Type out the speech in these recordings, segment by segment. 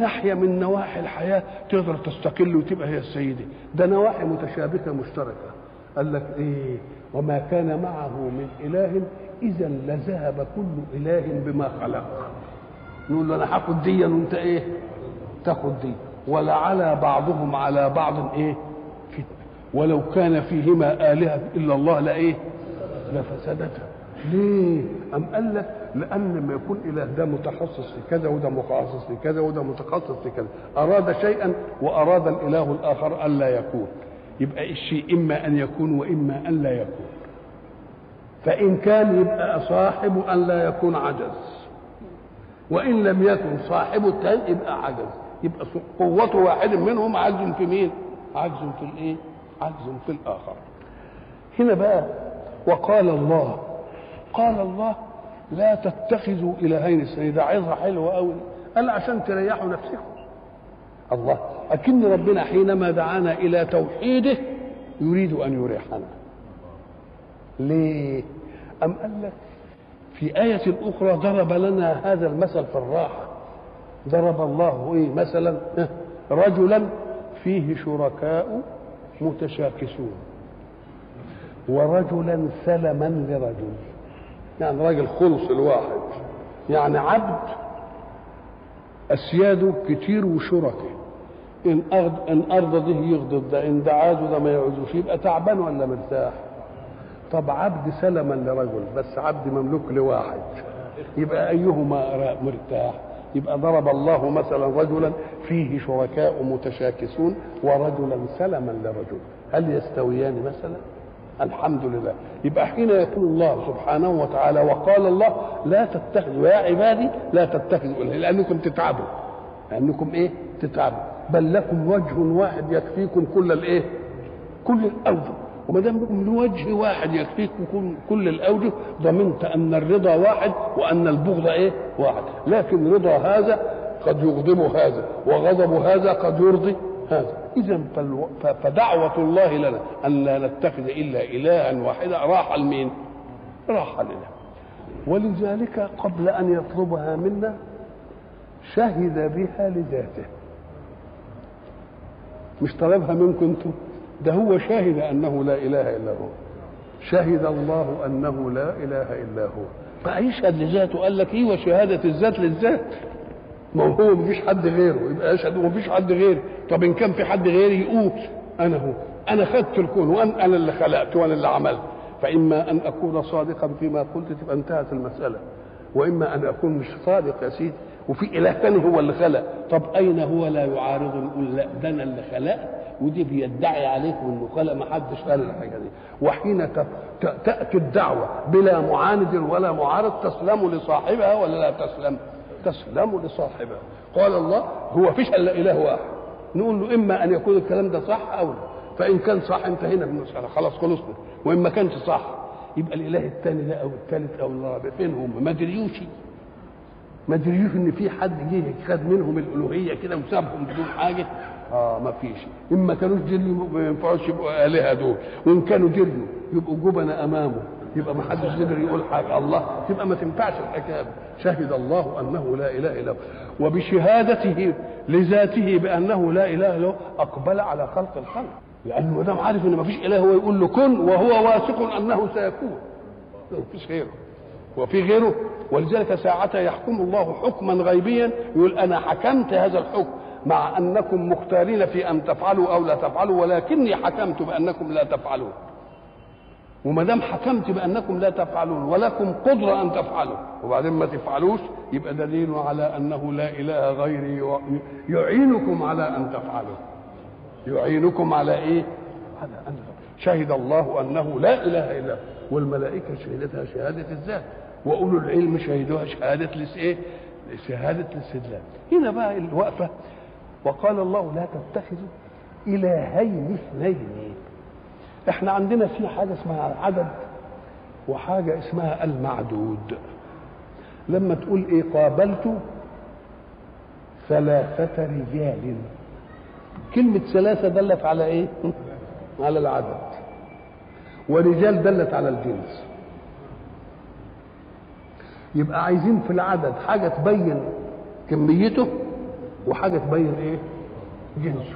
ناحيه من نواحي الحياه تقدر تستقل وتبقى هي السيده ده نواحي متشابكه مشتركه قال لك ايه وما كان معه من اله اذا لذهب كل اله بما خلق نقول له انا هاخد دي وانت ايه تاخد دي ولعلى بعضهم على بعض ايه فتنه ولو كان فيهما الهه الا الله لايه لفسدتا ليه ام قال لك لان لما يكون اله ده متخصص في كذا وده متخصص في كذا وده متخصص في كذا اراد شيئا واراد الاله الاخر الا يكون يبقى الشيء اما ان يكون واما ان لا يكون فان كان يبقى صاحب ان لا يكون عجز وان لم يكن صاحب الثاني يبقى عجز يبقى قوة واحد منهم عجز في مين؟ عجز في الايه؟ عجز في الاخر. هنا بقى وقال الله قال الله لا تتخذوا الهين اثنين ده عظه حلوه قوي قال عشان تريحوا نفسكم الله اكن ربنا حينما دعانا الى توحيده يريد ان يريحنا ليه ام قال لك في آية أخرى ضرب لنا هذا المثل في الراحة ضرب الله إيه مثلا رجلا فيه شركاء متشاكسون ورجلا سلما لرجل يعني راجل خلص الواحد يعني عبد أسياده كتير وشركه إن أرض إن أرض ده يغضب ده إن ده عاده ده ما يعوزوش يبقى تعبان ولا مرتاح طب عبد سلما لرجل بس عبد مملوك لواحد يبقى أيهما مرتاح يبقى ضرب الله مثلا رجلا فيه شركاء متشاكسون ورجلا سلما لرجل هل يستويان مثلا الحمد لله يبقى حين يقول الله سبحانه وتعالى وقال الله لا تتخذوا يا عبادي لا تتخذوا إله لأنكم تتعبوا لأنكم إيه تتعبوا بل لكم وجه واحد يكفيكم كل الإيه كل الأوجه وما دام لكم وجه واحد يكفيكم كل, كل الأوجه ضمنت أن الرضا واحد وأن البغض إيه واحد لكن رضا هذا قد يغضب هذا وغضب هذا قد يرضي هذا إذا فدعوة الله لنا أن لا نتخذ إلا إلها واحدا راح لمين؟ راح لنا ولذلك قبل أن يطلبها منا شهد بها لذاته مش طلبها منكم انتم ده هو شهد أنه لا إله إلا هو شهد الله أنه لا إله إلا هو فيشهد لذاته قال لك ايه وشهادة الذات للذات ما هو مفيش حد غيره يبقى اشهد ومفيش حد غيري طب ان كان في حد غيري يقول انا هو انا خدت الكون وانا انا اللي خلقت وانا اللي عملت فاما ان اكون صادقا فيما قلت تبقى انتهت المساله واما ان اكون مش صادق يا سيدي وفي اله ثاني هو اللي خلق طب اين هو لا يعارض يقول لا ده انا اللي خلقت ودي بيدعي عليكم انه خلق ما حدش قال الحاجه دي وحين تاتي الدعوه بلا معاند ولا معارض تسلم لصاحبها ولا لا تسلم تسلم لصاحبها قال الله هو فيش الا اله واحد نقول له اما ان يكون الكلام ده صح او لا فان كان صح انتهينا من المساله خلاص خلصنا وان ما كانش صح يبقى الاله الثاني ده او الثالث او الرابع فين هم ما دريوش ما دريوش ان في حد جه خد منهم الالوهيه كده وسابهم بدون حاجه اه ما فيش اما كانوش دريوا ما ينفعوش يبقوا الهه دول وان كانوا دريوا يبقوا جبنة امامه يبقى ما حدش قدر يقول حاجه الله تبقى ما تنفعش الحكايه شهد الله انه لا اله الا هو وبشهادته لذاته بانه لا اله الا هو اقبل على خلق الخلق لانه ما دام عارف ان ما فيش اله هو يقول له كن وهو واثق انه سيكون ما فيش غيره وفي غيره ولذلك ساعتها يحكم الله حكما غيبيا يقول انا حكمت هذا الحكم مع انكم مختارين في ان تفعلوا او لا تفعلوا ولكني حكمت بانكم لا تفعلون وما دام حكمت بانكم لا تفعلون ولكم قدره ان تفعلوا وبعدين ما تفعلوش يبقى دليل على انه لا اله غيري يعينكم على ان تفعلوا يعينكم على ايه؟ على ان شهد الله انه لا اله الا هو والملائكه شهدتها شهاده الذات واولو العلم شهدوها شهاده لس ايه؟ شهاده الاستدلال هنا بقى الوقفه وقال الله لا تتخذوا الهين اثنين احنا عندنا في حاجه اسمها العدد وحاجه اسمها المعدود لما تقول ايه قابلت ثلاثة رجال كلمة ثلاثة دلت على ايه؟ على العدد ورجال دلت على الجنس يبقى عايزين في العدد حاجة تبين كميته وحاجه تبين ايه جنسه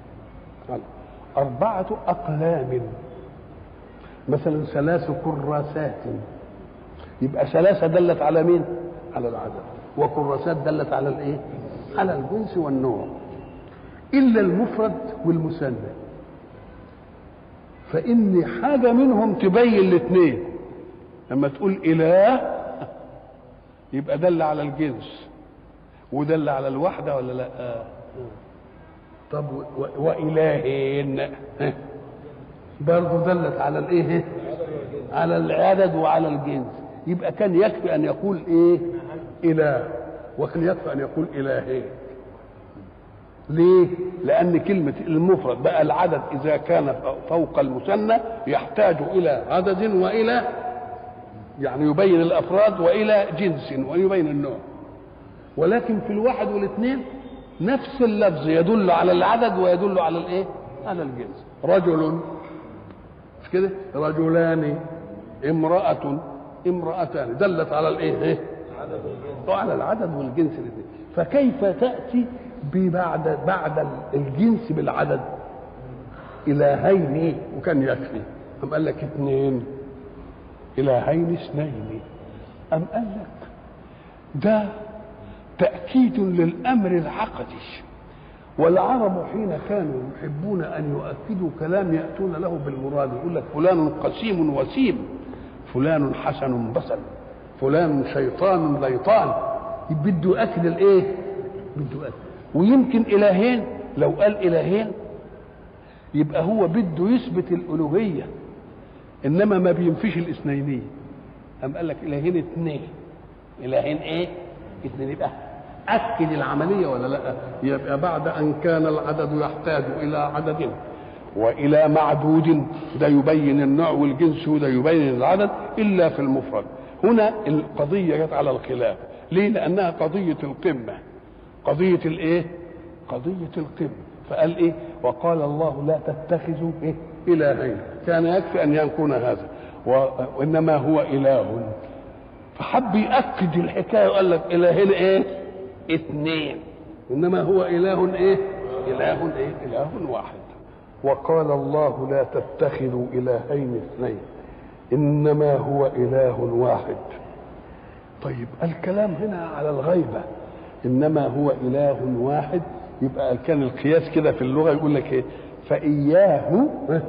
أربعة أقلام مثلا ثلاث كراسات يبقى ثلاثة دلت على مين؟ على العدد وكراسات دلت على الايه؟ على الجنس والنوع إلا المفرد والمثنى فإن حاجة منهم تبين الاثنين لما تقول إله يبقى دل على الجنس ودل على الوحدة ولا لا؟ آه. طب و- وإلهين برضه دلت على الايه على العدد وعلى الجنس يبقى كان يكفي ان يقول ايه اله وكان يكفي ان يقول الهين ليه لان كلمه المفرد بقى العدد اذا كان فوق المثنى يحتاج الى عدد والى يعني يبين الافراد والى جنس ويبين النوع ولكن في الواحد والاثنين نفس اللفظ يدل على العدد ويدل على الايه على الجنس رجل مش كده رجلان امرأة امرأتان دلت على الايه إيه؟ وعلى العدد والجنس الاثنين فكيف تأتي ببعد بعد الجنس بالعدد إلهين وكان يكفي أم قال لك اثنين إلهين اثنين أم قال لك ده تأكيد للأمر العقدي والعرب حين كانوا يحبون أن يؤكدوا كلام يأتون له بالمراد يقول لك فلان قسيم وسيم فلان حسن بصل فلان شيطان ليطان بده يؤكد الايه بده يؤكد ويمكن إلهين لو قال إلهين يبقى هو بده يثبت الألوهية إنما ما بينفيش الاثنينية أم قال لك إلهين اثنين إلهين إيه اثنين يبقى أكد العملية ولا لا يبقى بعد أن كان العدد يحتاج إلى عدد وإلى معدود ده يبين النوع والجنس وده يبين العدد إلا في المفرد هنا القضية جت على الخلاف ليه لأنها قضية القمة قضية الإيه قضية القمة فقال إيه وقال الله لا تتخذوا إيه إلهين كان يكفي أن يكون هذا وإنما هو إله فحب يأكد الحكاية وقال لك إلهين إيه اثنين إنما هو إله إيه إله إيه إله واحد وقال الله لا تتخذوا إلهين اثنين إنما هو إله واحد طيب الكلام هنا على الغيبة إنما هو إله واحد يبقى كان القياس كده في اللغة يقول لك إيه فإياه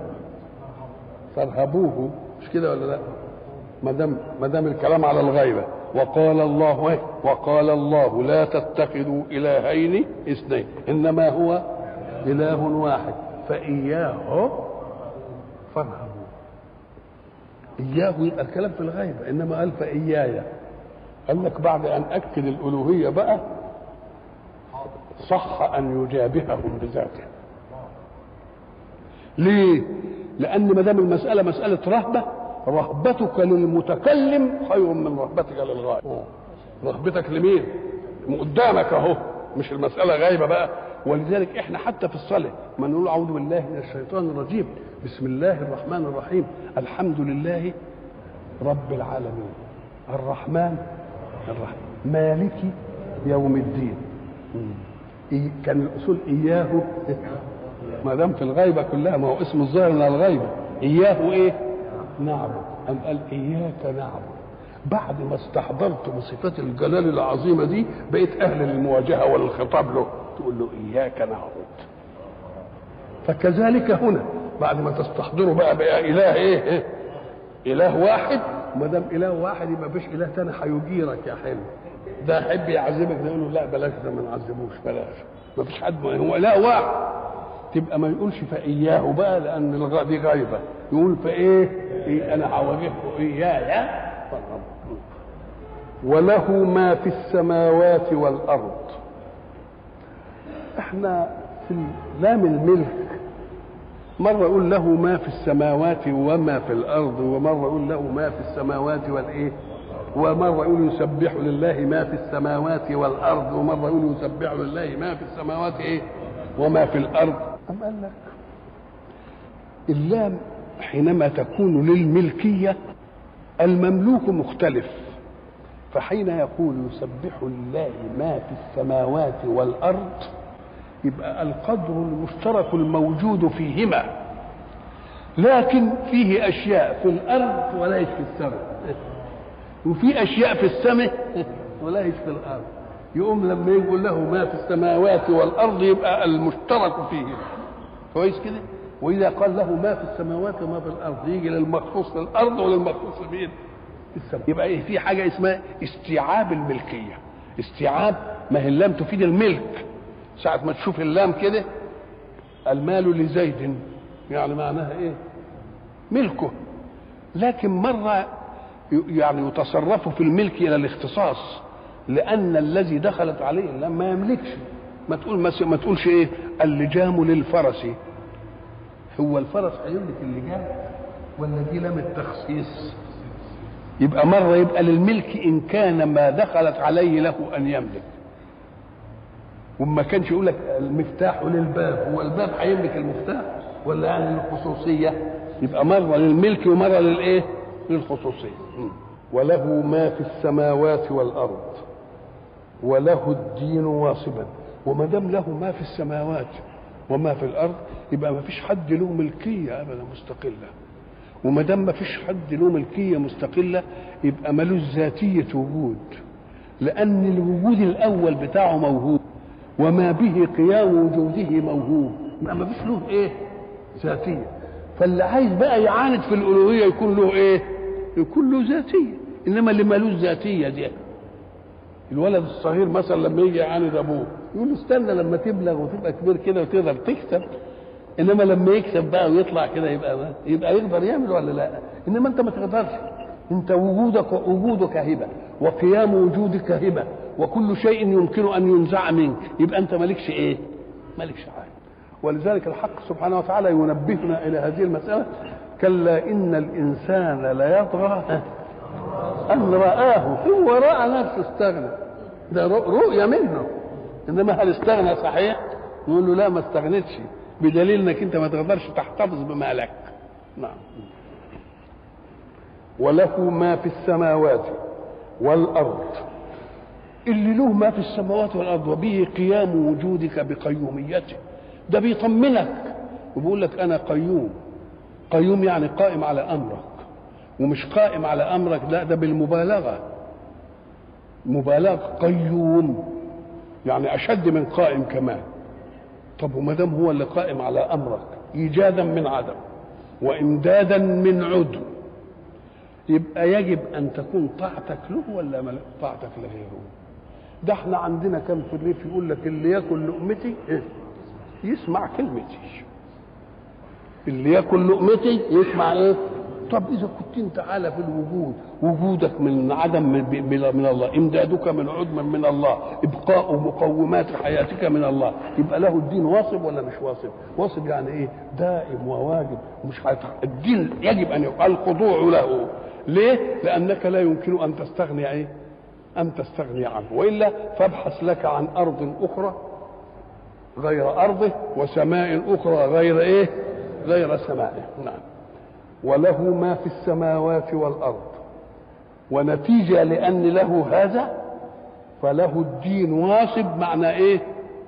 فارهبوه مش كده ولا لا ما دام ما دام الكلام على الغيبة وقال الله إيه؟ وقال الله لا تتخذوا إلهين اثنين إنما هو إله واحد فإياه فارهبوا إياه يبقى الكلام في الغيبة إنما قال فإياي قال لك بعد أن أكد الألوهية بقى صح أن يجابههم بذاته ليه؟ لأن ما دام المسألة مسألة رهبة رهبتك للمتكلم خير من رهبتك للغائب رهبتك لمين؟ قدامك أهو مش المسألة غايبة بقى ولذلك احنا حتى في الصلاة ما نقول أعوذ بالله من الشيطان الرجيم بسم الله الرحمن الرحيم الحمد لله رب العالمين الرحمن الرحيم مالك يوم الدين إيه كان الاصول اياه ما دام في الغيبه كلها ما هو اسم الظاهر من الغيبه اياه ايه نعبد ام قال اياك نعبد بعد ما استحضرت بصفات الجلال العظيمه دي بقيت اهل للمواجهه والخطاب له تقول له اياك نعبد فكذلك هنا بعد ما تستحضروا بقى بقى اله ايه, إيه؟ اله واحد ما دام اله واحد يبقى مفيش اله تاني هيجيرك يا حلو ده يحب يعذبك ده يقول له لا بلاش ده ما نعذبوش بلاش ما فيش حد هو اله واحد تبقى ما يقولش فاياه بقى لان الغ- دي غايبه يقول فايه إيه انا هواجهكم اياي وله ما في السماوات والارض احنا في لام الملك مرة يقول له ما في السماوات وما في الأرض ومرة يقول له ما في السماوات والإيه ومرة يقول يسبح لله ما في السماوات والأرض ومرة يقول يسبح لله ما في السماوات إيه وما في الأرض أم قال لك اللام حينما تكون للملكية المملوك مختلف فحين يقول يسبح لله ما في السماوات والارض يبقى القدر المشترك الموجود فيهما لكن فيه اشياء في الارض وليس في السماء وفي اشياء في السماء وليس في الارض يقوم لما يقول له ما في السماوات والارض يبقى المشترك فيه كويس كده واذا قال له ما في السماوات وما في الارض يجي للمخصوص في الارض وللمخصوص في في السماء يبقى إيه في حاجه اسمها استيعاب الملكيه استيعاب ما هي اللام تفيد الملك ساعة ما تشوف اللام كده المال لزيد يعني معناها ايه ملكه لكن مرة يعني يتصرف في الملك الى الاختصاص لان الذي دخلت عليه اللام ما يملكش ما تقول ما تقولش ايه اللجام للفرس هو الفرس هيملك اللجام ولا دي لام التخصيص يبقى مرة يبقى للملك إن كان ما دخلت عليه له أن يملك وما كانش يقول لك المفتاح للباب هو الباب هيملك المفتاح ولا يعني للخصوصية يبقى مرة للملك ومرة للإيه للخصوصية وله ما في السماوات والأرض وله الدين واصبا وما دام له ما في السماوات وما في الأرض يبقى ما فيش حد له ملكية أبدا مستقلة وما دام ما فيش حد له ملكيه مستقله يبقى ملوش ذاتيه وجود لان الوجود الاول بتاعه موهوب وما به قيام وجوده موهوب يبقى ما فيش له ايه ذاتيه فاللي عايز بقى يعاند في الالوهيه يكون له ايه يكون له ذاتيه انما اللي ملوش ذاتيه دي الولد الصغير مثلا لما يجي يعاند ابوه يقول له استنى لما تبلغ وتبقى كبير كده وتقدر تكسب انما لما يكسب بقى ويطلع كده يبقى ما يبقى يقدر يعمل ولا لا انما انت ما تقدرش انت وجودك وجودك هبه وقيام وجودك هبه وكل شيء يمكن ان ينزع منك يبقى انت مالكش ايه مالكش حاجه ولذلك الحق سبحانه وتعالى ينبهنا الى هذه المساله كلا ان الانسان ليطغى ان رآه هو راى نفسه استغنى ده رؤيه منه انما هل استغنى صحيح نقول له لا ما استغنتش بدليل انك انت ما تقدرش تحتفظ بمالك نعم وله ما في السماوات والارض اللي له ما في السماوات والارض وبه قيام وجودك بقيوميته ده بيطمنك وبيقول لك انا قيوم قيوم يعني قائم على امرك ومش قائم على امرك لا ده بالمبالغه مبالغه قيوم يعني اشد من قائم كمان طب وما دام هو اللي قائم على امرك ايجادا من عدم وامدادا من عدم يبقى يجب ان تكون طاعتك له ولا طاعتك لغيره ده احنا عندنا كان في الريف يقول لك اللي ياكل لقمتي يسمع كلمتي اللي ياكل لقمتي يسمع ايه طب اذا كنت انت على في الوجود وجودك من عدم من الله امدادك من عدم من الله ابقاء مقومات حياتك من الله يبقى له الدين واصب ولا مش واصب واصب يعني ايه دائم وواجب مش الدين يجب ان يبقى الخضوع له ليه لانك لا يمكن ان تستغني ايه ان تستغني عنه والا فابحث لك عن ارض اخرى غير ارضه وسماء اخرى غير ايه غير سمائه نعم وله ما في السماوات والارض ونتيجه لان له هذا فله الدين واصب معنى ايه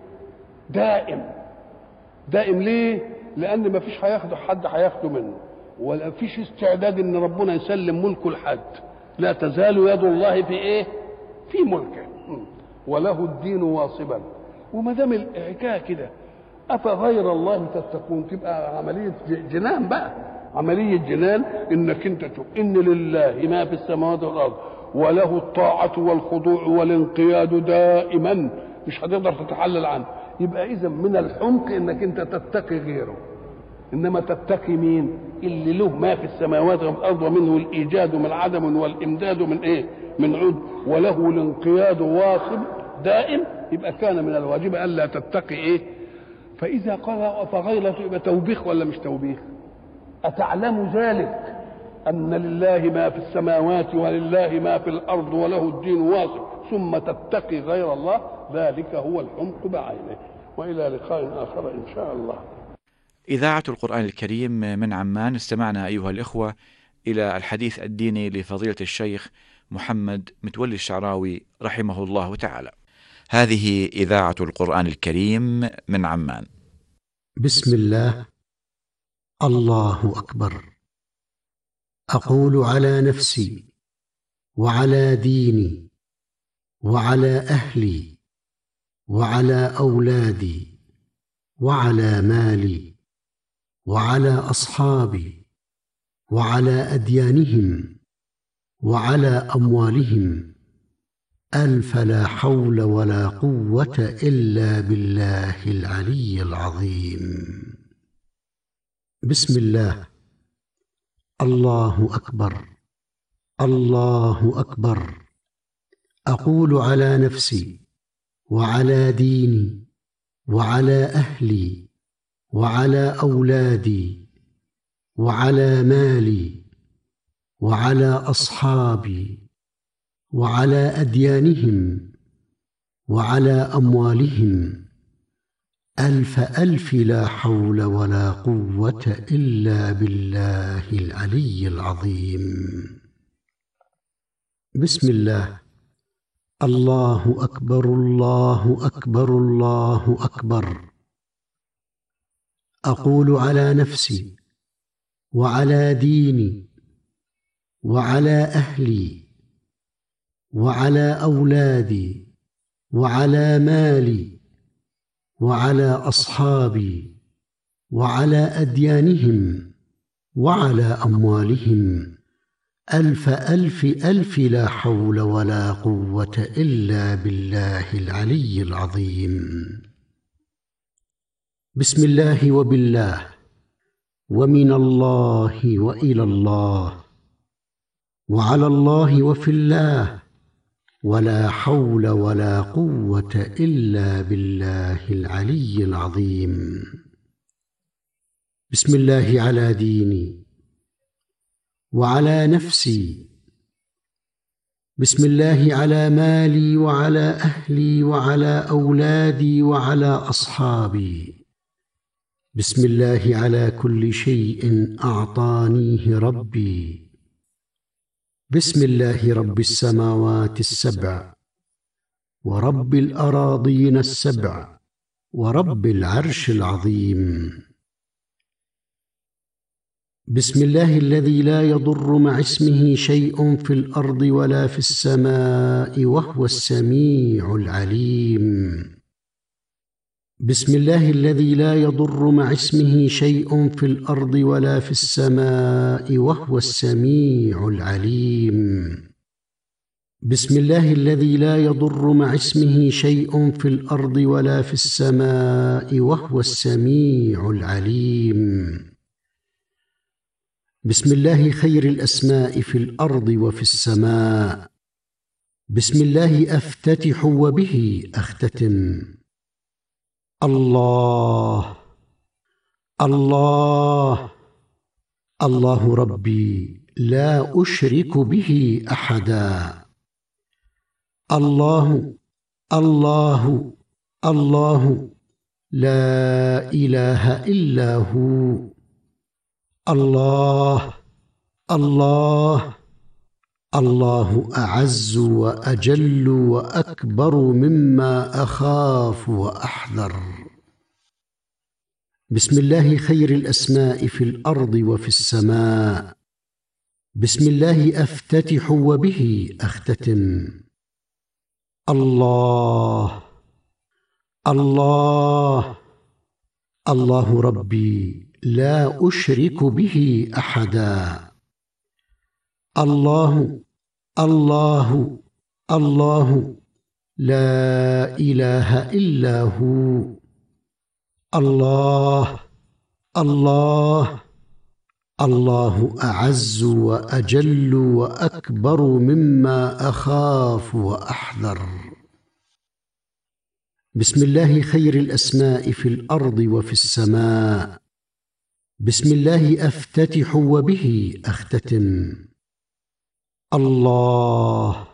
دائم دائم ليه لان ما فيش هياخده حد هياخده منه ولا فيش استعداد ان ربنا يسلم ملكه لحد لا تزال يد الله في ايه في ملكه وله الدين واصبا وما دام الحكايه كده افغير الله تتقون تبقى عمليه جنان بقى عملية جنان انك انت تشوف ان لله ما في السماوات والارض وله الطاعة والخضوع والانقياد دائما مش هتقدر تتحلل عنه يبقى اذا من الحمق انك انت تتقي غيره انما تتقي مين اللي له ما في السماوات والارض ومنه الايجاد من عدم والامداد من ايه من عد وله الانقياد واصب دائم يبقى كان من الواجب الا تتقي ايه فاذا قال فغيرة يبقى توبيخ ولا مش توبيخ أتعلم ذلك أن لله ما في السماوات ولله ما في الأرض وله الدين واصف ثم تتقي غير الله ذلك هو الحمق بعينه وإلى لقاء آخر إن شاء الله إذاعة القرآن الكريم من عمان استمعنا أيها الإخوة إلى الحديث الديني لفضيلة الشيخ محمد متولي الشعراوي رحمه الله تعالى هذه إذاعة القرآن الكريم من عمان بسم الله الله أكبر أقول على نفسي وعلى ديني وعلى أهلي وعلى أولادي وعلى مالي وعلى أصحابي وعلى أديانهم وعلى أموالهم ألف لا حول ولا قوة إلا بالله العلي العظيم بسم الله الله أكبر الله أكبر أقول على نفسي وعلى ديني وعلى أهلي وعلى أولادي وعلى مالي وعلى أصحابي وعلى أديانهم وعلى أموالهم ألف ألف لا حول ولا قوة إلا بالله العلي العظيم بسم الله الله أكبر الله أكبر الله أكبر أقول على نفسي وعلى ديني وعلى أهلي وعلى أولادي وعلى مالي وعلى أصحابي وعلى أديانهم وعلى أموالهم ألف ألف ألف لا حول ولا قوة إلا بالله العلي العظيم بسم الله وبالله ومن الله وإلى الله وعلى الله وفي الله ولا حول ولا قوة إلا بالله العلي العظيم بسم الله على ديني وعلى نفسي بسم الله على مالي وعلى أهلي وعلى أولادي وعلى أصحابي بسم الله على كل شيء أعطانيه ربي بسم الله رب السماوات السبع ورب الأراضين السبع ورب العرش العظيم بسم الله الذي لا يضر مع اسمه شيء في الارض ولا في السماء وهو السميع العليم بسم الله الذي لا يضر مع اسمه شيء في الارض ولا في السماء وهو السميع العليم بسم الله الذي لا يضر مع اسمه شيء في الارض ولا في السماء وهو السميع العليم بسم الله خير الاسماء في الارض وفي السماء بسم الله افتتح وبه اختتم الله الله الله ربي لا اشرك به احدا الله الله الله لا اله الا هو الله الله الله اعز واجل واكبر مما اخاف واحذر بسم الله خير الاسماء في الارض وفي السماء بسم الله افتتح وبه اختتم الله الله الله ربي لا اشرك به احدا الله الله الله لا اله الا هو الله الله الله اعز واجل واكبر مما اخاف واحذر بسم الله خير الاسماء في الارض وفي السماء بسم الله افتتح وبه اختتم الله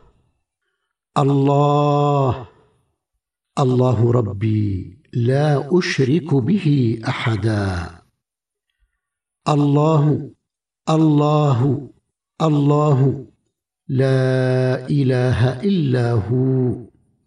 الله الله ربي لا اشرك به احدا الله الله الله لا اله الا هو